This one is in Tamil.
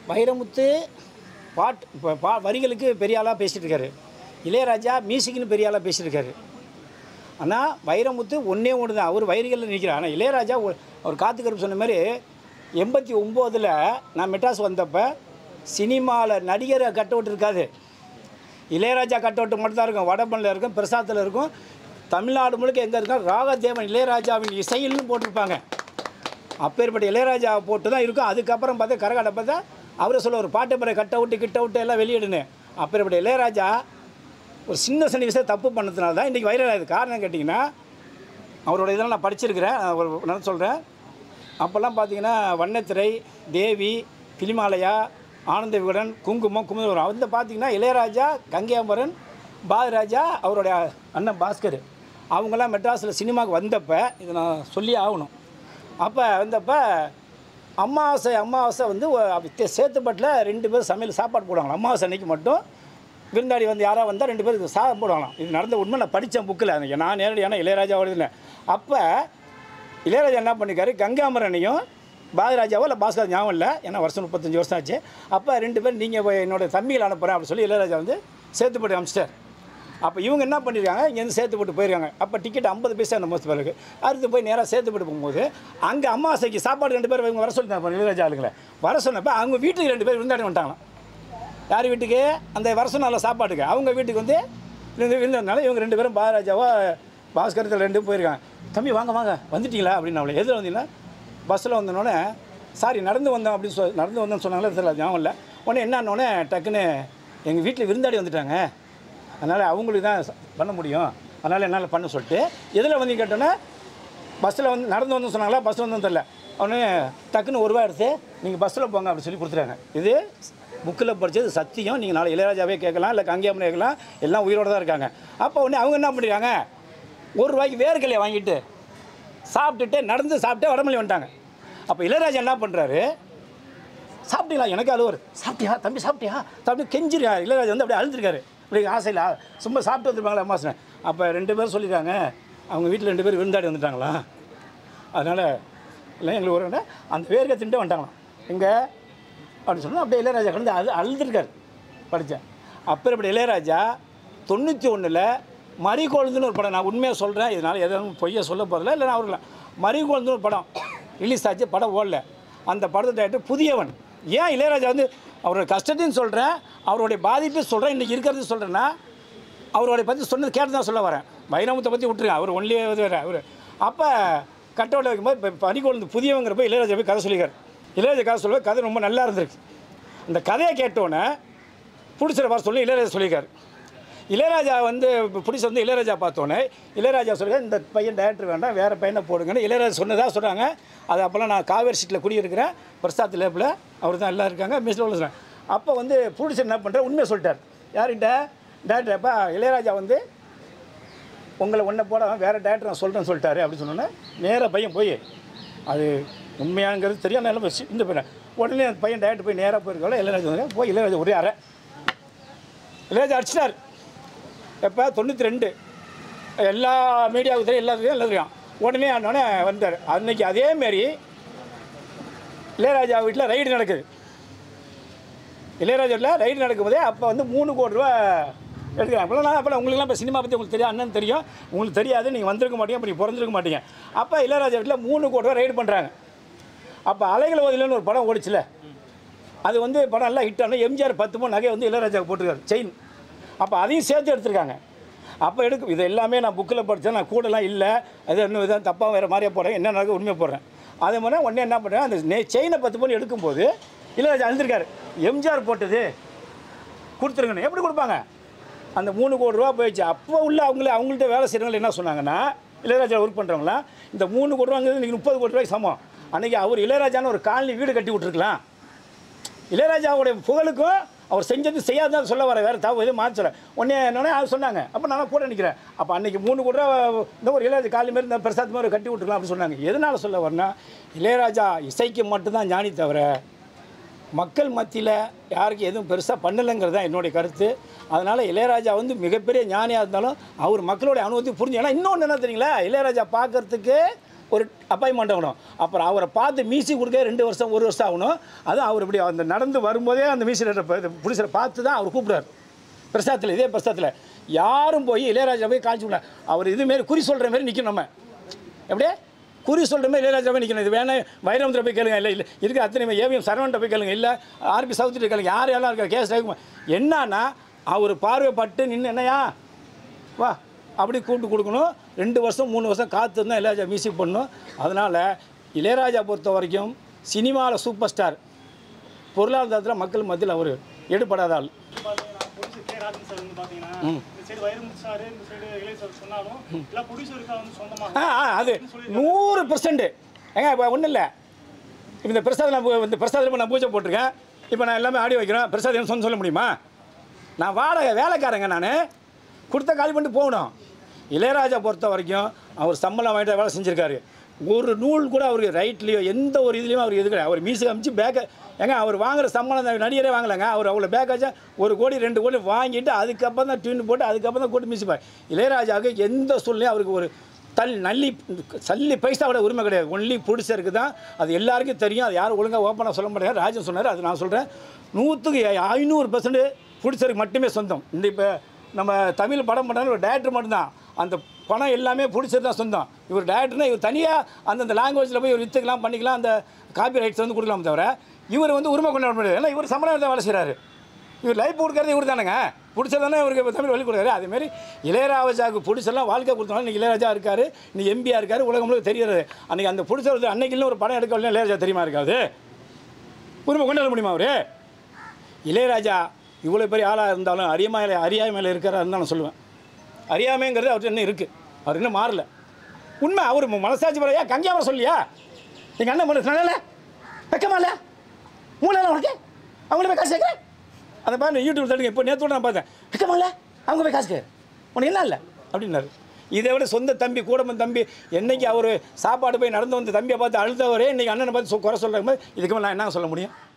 வைரமுத்து பாட் இப்போ பா வரிகளுக்கு பெரிய ஆளாக பேசிகிட்டு இருக்காரு இளையராஜா மியூசிக்னு பெரிய ஆளாக பேசிட்டு இருக்காரு ஆனால் வைரமுத்து ஒன்றே ஒன்று தான் அவர் வயிறுகளில் நிற்கிறார் ஆனால் இளையராஜா ஒரு- அவர் காத்துக்கருப்பு சொன்ன மாதிரி எண்பத்தி ஒம்போதில் நான் மெட்ராஸ் வந்தப்போ சினிமாவில் நடிகரை கட் அவுட் இருக்காது இளையராஜா கட் அவுட் மட்டும் தான் இருக்கும் வடபனில் இருக்கும் பிரசாத்தில் இருக்கும் தமிழ்நாடு முழுக்க எங்கே இருக்கும் ராகதேவன் இளையராஜாவின் இசையில்னு போட்டிருப்பாங்க அப்பேற்பட்ட இளையராஜா போட்டு தான் இருக்கும் அதுக்கப்புறம் பார்த்தா கரகாட்ட பார்த்தா அவரை சொல்ல ஒரு பாட்டு பிற கட் அவுட்டு கிட் அவுட்டு எல்லாம் வெளியிடுன்னு அப்பேற்பட்ட இளையராஜா ஒரு சின்ன சின்ன விஷயம் தப்பு பண்ணதுனால தான் இன்றைக்கி வைரல் ஆகுது காரணம் கேட்டிங்கன்னா அவரோட இதெல்லாம் நான் படிச்சிருக்கிறேன் நான் ஒரு நான் சொல்கிறேன் அப்போல்லாம் பார்த்தீங்கன்னா வண்ணத்திரை தேவி பிலிமாலயா ஆனந்த விகடன் குங்குமம் குமுதவரம் வந்து பார்த்தீங்கன்னா இளையராஜா கங்கையாமரன் பாரதிராஜா அவருடைய அண்ணன் பாஸ்கர் அவங்கெல்லாம் மெட்ராஸில் சினிமாவுக்கு வந்தப்போ இதை நான் சொல்லி ஆகணும் அப்போ வந்தப்போ அமாவாசை அமாவாசை வந்து ஒ- அப்ப தே- சேத்துப்பட்டில் ரெண்டு பேரும் சமையல் சாப்பாடு போடுவாங்க அமாவாசை அன்னைக்கு மட்டும் விருந்தாடி வந்து யாராவது வந்தால் ரெண்டு பேருக்கு சாதம் போடுவாங்களாம் இது நடந்த உண்மை நான் படித்தேன் புக்கில் நான் நேரடியான இளையராஜாவோட இல்லை அப்போ இளையராஜா என்ன பண்ணிருக்காரு கங்காமரனையும் பாரதிராஜாவோ இல்லை பாஸ்கர் ஞாபகம் இல்லை ஏன்னா வருஷம் முப்பத்தஞ்சு வருஷம் ஆச்சு அப்போ ரெண்டு பேரும் நீங்கள் என்னோட தம்பிகள் அனுப்புகிறேன் அப்படின்னு சொல்லி இளையராஜா வந்து சேத்துப்பட்டு அமிச்சிட்டார் அப்போ இவங்க என்ன பண்ணியிருக்காங்க இங்கேருந்து சேர்த்து போட்டு போயிருக்காங்க அப்போ டிக்கெட் ஐம்பது பைசா அந்த மோஸ்ட் பிறகு அடுத்து போய் நேராக சேர்த்து போட்டு போகும்போது அங்கே அம்மாசைக்கு சாப்பாடு ரெண்டு பேர் இவங்க வர சொல்லிட்டாங்க இளையராஜா ஆளுங்களை வர சொன்னப்போ அவங்க வீட்டுக்கு ரெண்டு பேர் விருந்தாடி வந்துட்டாங்களாம் யார் வீட்டுக்கு அந்த வர சொன்னால சாப்பாட்டுக்கு அவங்க வீட்டுக்கு வந்து இருந்து இருந்ததுனால இவங்க ரெண்டு பேரும் பாரராஜாவா பாஸ்கரத்தில் ரெண்டும் போயிருக்காங்க தம்பி வாங்க வாங்க வந்துட்டீங்களா அப்படின்னு அவளை எதில் வந்தீங்கன்னா பஸ்ஸில் வந்தோடனே சாரி நடந்து வந்தோம் அப்படின்னு சொல் நடந்து வந்தோம்னு சொன்னாங்களே தெரியல ஞாபகம் இல்லை உடனே என்னன்னொடனே டக்குன்னு எங்கள் வீட்டில் விருந்தாடி வந்துட்டாங்க அதனால் அவங்களுக்கு தான் ச- பண்ண முடியும் அதனால் என்னால் பண்ண சொல்லிட்டு எதில் வந்து கேட்டோன்னே பஸ்ஸில் வந்து நடந்து வந்து சொன்னாங்களா பஸ்ஸில் வந்து தெரில உடனே டக்குன்னு ஒரு ரூபா எடுத்து நீங்கள் பஸ்ஸில் போங்க அப்படின்னு சொல்லி கொடுத்துட்டாங்க இது புக்கில் படித்தது சத்தியம் நீங்கள் நாளை இளையராஜாவே கேட்கலாம் இல்லை கங்கியாமனை கேட்கலாம் எல்லாம் உயிரோடு தான் இருக்காங்க அப்போ உடனே அவங்க என்ன பண்ணிருக்காங்க ஒரு ரூபாய்க்கு வேர்க்கலையை வாங்கிட்டு சாப்பிட்டுட்டு நடந்து சாப்பிட்டு வடமல்லி வந்துட்டாங்க அப்போ இளையராஜா என்ன பண்ணுறாரு சாப்பிட்டீங்களா எனக்கு அது ஒரு சாப்பிட்டியா தம்பி சாப்பிட்டியா தம்பி கெஞ்சிருக்கா இளையராஜா வந்து அப்படியே அழுதுருக்காரு இப்படி ஆசையில் சும்மா சாப்பிட்டு வந்துருப்பாங்களா அம்மாசனை அப்போ ரெண்டு பேரும் சொல்லியிருக்காங்க அவங்க வீட்டில் ரெண்டு பேர் விருந்தாடி வந்துட்டாங்களா அதனால் இல்லை எங்களுக்கு ஒரு இடம், அந்த வேர்க்கை தின்ட்டு வந்துட்டாங்களாம் எங்கே அப்படின்னு சொன்னால் அப்படியே இளையராஜா கலந்து அது அழுதுருக்காரு படித்தேன் அப்புறம் இப்படி இளையராஜா தொண்ணூற்றி ஒன்றில் மறிகொழுந்துன்னு ஒரு படம் நான் உண்மையாக சொல்கிறேன் இதனால் எதுவும் பொய்யை சொல்ல போகிறதில்ல இல்லை நான் அவர்கள் மறிகொழுந்துன்னு ஒரு படம் ரிலீஸ் ஆச்சு படம் ஓடல அந்த படத்தை டேரக்டர் புதியவன் ஏன் இளையராஜா வந்து அவரோட கஷ்டத்தையும் சொல்கிறேன் அவருடைய பாதிப்பையும் சொல்கிறேன் இன்றைக்கி இருக்கிறது சொல்கிறேன்னா அவருடைய பற்றி சொன்னது கேட்டு தான் சொல்ல வரேன் வைரமுத்தை பற்றி விட்டுருங்க அவர் ஒன்லியே வேறு அவர் அப்போ கட்டோட வைக்கும்போது இப்போ பனிக்கொழுந்து புதியவங்கிறப்ப இளையராஜா போய் கதை சொல்லிக்கார் இளையராஜா கதை சொல்லுவது கதை ரொம்ப நல்லா இருந்திருக்கு அந்த கதையை கேட்டோன்னே பிடிச்சிட வர சொல்லி இளையராஜா சொல்லியிருக்காரு இளையராஜா வந்து பிடிச்ச வந்து இளையராஜா பார்த்தோன்னே இளையராஜா சொல்லுங்க இந்த பையன் டேரக்டர் வேண்டாம் வேறு பையனை போடுங்கன்னு இளையராஜா சொன்னதாக சொல்கிறாங்க அது அப்போல்லாம் நான் காவேரி சீட்டில் குடியிருக்கிறேன் பிரசாத் லேப்பில் அவர் தான் எல்லாம் இருக்காங்க மிஸ்ல உள்ள சொல்கிறேன் அப்போ வந்து ப்ரொடியூசர் என்ன பண்ணுறாரு உண்மையை சொல்லிட்டார் யார்கிட்ட டேரக்டர் அப்போ இளையராஜா வந்து உங்களை ஒன்றை போட வேறு டேரக்டர் நான் சொல்கிறேன்னு சொல்லிட்டாரு அப்படின்னு சொன்னோன்னே நேராக பையன் போய் அது உண்மையாங்கிறது தெரியும் நல்லா போய் இந்த பையன் உடனே அந்த பையன் டேரக்டர் போய் நேராக போயிருக்கோம் இளையராஜா வந்து போய் இளையராஜா ஒரே அறை இளையராஜா அடிச்சிட்டார் எப்போ தொண்ணூற்றி ரெண்டு எல்லா மீடியாவுக்கு தெரியும் எல்லாத்துக்கும் எல்லாம் தெரியும் உடனே அண்ணோடனே வந்தார் அன்னைக்கு அதேமாரி இளையராஜா வீட்டில் ரைடு நடக்குது இளையராஜாவில் ரைடு நடக்கும்போதே அப்போ வந்து மூணு கோடி ரூபா எடுக்கிறாங்க அப்போலாம் நான் அப்போ உங்களுக்குலாம் இப்போ சினிமா பற்றி உங்களுக்கு தெரியும் அண்ணன் தெரியும் உங்களுக்கு தெரியாது நீங்கள் வந்திருக்க மாட்டீங்க அப்போ நீங்கள் பிறந்திருக்க மாட்டீங்க அப்போ இளையராஜா வீட்டில் மூணு கோடி ரூபா ரைடு பண்ணுறாங்க அப்போ அலைகள் ஓதிலன்னு ஒரு படம் ஓடிச்சுல அது வந்து படம் எல்லாம் ஹிட் ஆனால் எம்ஜிஆர் பத்து மூணு நகை வந்து இளையராஜாவுக்கு போட்டிருக்காரு செயின் அப்போ அதையும் சேர்த்து எடுத்திருக்காங்க அப்போ எடுக்கும் இது எல்லாமே நான் புக்கில் படித்தேன் நான் கூடலாம் இல்லை அது இன்னும் இதான் தப்பாக வேறு மாதிரியே போடுறேன் என்ன நடக்க உண்மையை போடுறேன் அதே மாதிரி உடனே என்ன பண்ணுறேன் அந்த நெ செயினை பத்து பவுன் எடுக்கும்போது இளையராஜா அழுந்திருக்காரு எம்ஜிஆர் போட்டது கொடுத்துருங்கண்ணே எப்படி கொடுப்பாங்க அந்த மூணு கோடி ரூபா போயிடுச்சு அப்போ உள்ள அவங்களே அவங்கள்ட்ட வேலை செய்கிறவங்க என்ன சொன்னாங்கன்னா இளையராஜா ஒர்க் பண்ணுறவங்களாம் இந்த மூணு கோடி ரூபாங்கிறது இன்றைக்கி முப்பது கோடி ரூபாய்க்கு சமம் அன்றைக்கி அவர் இளையராஜான்னு ஒரு காலனி வீடு கட்டி விட்ருக்கலாம் இளையராஜாவுடைய புகழுக்கும் அவர் செஞ்சது செய்யாதான் சொல்ல வர வேறு தவறு எதுவும் மாற்றல உடனே என்னன்னா அது சொன்னாங்க அப்போ நான் கூட நிற்கிறேன் அப்போ அன்றைக்கி மூணு கூட இந்த ஒரு இளையராஜா காலி மாதிரி இந்த பிரசாத் மாதிரி கட்டி விட்டுருக்கலாம் அப்படின்னு சொன்னாங்க எதனால் சொல்ல வரேன்னா இளையராஜா இசைக்கு மட்டும்தான் ஞானி தவிர மக்கள் மத்தியில் யாருக்கு எதுவும் பெருசாக பண்ணலைங்கிறது தான் என்னுடைய கருத்து அதனால் இளையராஜா வந்து மிகப்பெரிய ஞானியாக இருந்தாலும் அவர் மக்களுடைய அனுபவத்தை புரிஞ்சு ஏன்னா இன்னொன்று என்ன தெரியுங்களா இளையராஜா பார்க்கறதுக்கு ஒரு அப்பாயின்மெண்ட் ஆகணும் அப்புறம் அவரை பார்த்து மீசி கொடுக்க ரெண்டு வருஷம் ஒரு வருஷம் ஆகணும் அதுவும் அவர் இப்படி அந்த நடந்து வரும்போதே அந்த மீசி புடிசரை பார்த்து தான் அவர் கூப்பிடுறாரு பிரசாதத்தில் இதே பிரசாதத்தில் யாரும் போய் இளையராஜா போய் காமிச்சு விடல அவர் இதுமாரி குறி சொல்கிற மாதிரி நிற்கணும் நம்ம எப்படியே குறி சொல்கிற மாதிரி இளையராஜா போய் நிற்கணும் இது வேணா வைரமுத்திர போய் கேளுங்க இல்லை இல்லை இருக்க அத்தனை ஏவிஎம் சரவண்ட போய் கேளுங்க இல்லை ஆர்பி சவுத்ரி கேளுங்க யார் யாரெல்லாம் இருக்கா கேஸ் ரவிக்குமார் என்னன்னா அவர் பார்வைப்பட்டு நின்று என்னையா வா அப்படி கூப்பிட்டு கொடுக்கணும் ரெண்டு வருஷம் மூணு வருஷம் காத்து தான் இளையராஜா மியூசிக் பண்ணணும் அதனால் இளையராஜா பொறுத்த வரைக்கும் சினிமாவில் சூப்பர் ஸ்டார் பொருளாதாரத்தில் மக்கள் மத்தியில் அவர் எடுபடாத ஆள் பார்த்தீங்கன்னா ப்ரொடியூசர் கே ராஜன் சார் வந்து பார்த்தீங்கன்னா இந்த சைடு வைரமுத்து சார் இந்த சைடு இளைய சார் சொன்னாலும் எல்லாம் ப்ரொடியூசருக்கா வந்து சொந்தமாக ஆ ஆ, அது நூறு பெர்சன்ட் ஏங்க இப்போ ஒன்றும் இல்லை இந்த பிரசாதம் நான் பூ- இந்த பிரசாதம் நான் பூஜை போட்டிருக்கேன் இப்போ நான் எல்லாமே ஆடி வைக்கிறேன் பிரசாதம் என்ன சொன்ன சொல்ல முடியுமா நான் வாடகை வேலைக்காரங்க நான் கொடுத்த காலி பண்ணிட்டு போகணும் இளையராஜா பொறுத்த வரைக்கும் அவர் சம்பளம் வாங்கிட்டு வேலை செஞ்சுருக்காரு ஒரு நூல் கூட அவருக்கு ரைட்லேயோ எந்த ஒரு இதுலேயும் அவர் எதுக்கு அவர் மீசு அமைச்சு பேக்கை ஏங்க அவர் வாங்குற சம்பளம் தான் நடிகரே வாங்கலைங்க அவர் அவ்வளோ பேக்காச்சும் ஒரு கோடி ரெண்டு கோடி வாங்கிட்டு அதுக்கப்புறம் தான் டியூன் போட்டு அதுக்கப்புறம் தான் கூட்டு மீசிப்பார் இளையராஜாவுக்கு எந்த சூழ்நிலையும் அவருக்கு ஒரு தல் நல்லி சல்லி பைசாவோட உரிமை கிடையாது ஒன்லி பிடிச்சிருக்கு தான் அது எல்லாருக்கும் தெரியும் அது யாரும் ஒழுங்காக ஓப்பனாக சொல்ல மாட்டேங்க ராஜன் சொன்னார் அது நான் சொல்கிறேன் நூற்றுக்கு ஐநூறு பர்சன்ட் பிடிச்சருக்கு மட்டுமே சொந்தம் இந்த இப்போ நம்ம தமிழ் படம் பண்ணாலும் ஒரு டேரக்டர் மட்டும்தான் அந்த பணம் எல்லாமே பிடிச்சது தான் சொந்தம் இவர் டேரக்டர்னா இவர் தனியாக அந்தந்த லாங்குவேஜில் போய் இவர் விற்றுக்கலாம் பண்ணிக்கலாம் அந்த காப்பி ரைட்ஸ் வந்து கொடுக்கலாம் தவிர இவர் வந்து உரிமை கொண்டாட முடியாது ஏன்னா இவர் சம்பளம் தான் வேலை செய்கிறாரு இவர் லைஃப் கொடுக்கறது இவர் தானேங்க பிடிச்சதானே இவருக்கு இப்ப தமிழ் வழி கொடுக்குறாரு அதேமாரி இளையராஜாவுக்கு பிடிச்செல்லாம் வாழ்க்கை கொடுத்தனால இன்னைக்கு இளையராஜா இருக்காரு இன்னைக்கு எம்பியாக இருக்காரு உலகம் முழுக்க தெரியாது அன்றைக்கி அந்த பிடிச்ச அன்னைக்கு ஒரு படம் எடுக்கல இளையராஜா தெரியுமா இருக்காது உரிமை கொண்டாட முடியுமா அவரு இளையராஜா இவ்வளோ பெரிய ஆளாக இருந்தாலும் அறியாமையில் அறியாமையில் இருக்கிறா இருந்தாலும் நான் சொல்லுவேன் அறியாமைங்கிறது அவர்கிட்ட இன்னும் இருக்குது அவர் இன்னும் மாறல உண்மை அவர் மனசாட்சி பரையா கங்கியாமரை சொல்லியா எங்கள் அண்ணன் பண்ண சொன்னால வெக்கமா இல்லை மூளையில் உனக்கு அவங்கள போய் காசு கேட்குறேன் அதை பாருங்க யூடியூப் தடுங்க இப்போ நேற்று நான் பார்த்தேன் வெக்கமா இல்லை அவங்க போய் காசு கேட்குறேன் உனக்கு என்ன இல்லை அப்படின்னாரு இதை விட சொந்த தம்பி கூடமன் தம்பி என்னைக்கு அவர் சாப்பாடு போய் நடந்து வந்த தம்பியை பார்த்து அழுதவரே இன்னைக்கு அண்ணனை பார்த்து சொ- குறை சொல்கிற மாதிரி இதுக்கு மேலே நான் என்ன சொல்ல முடியும்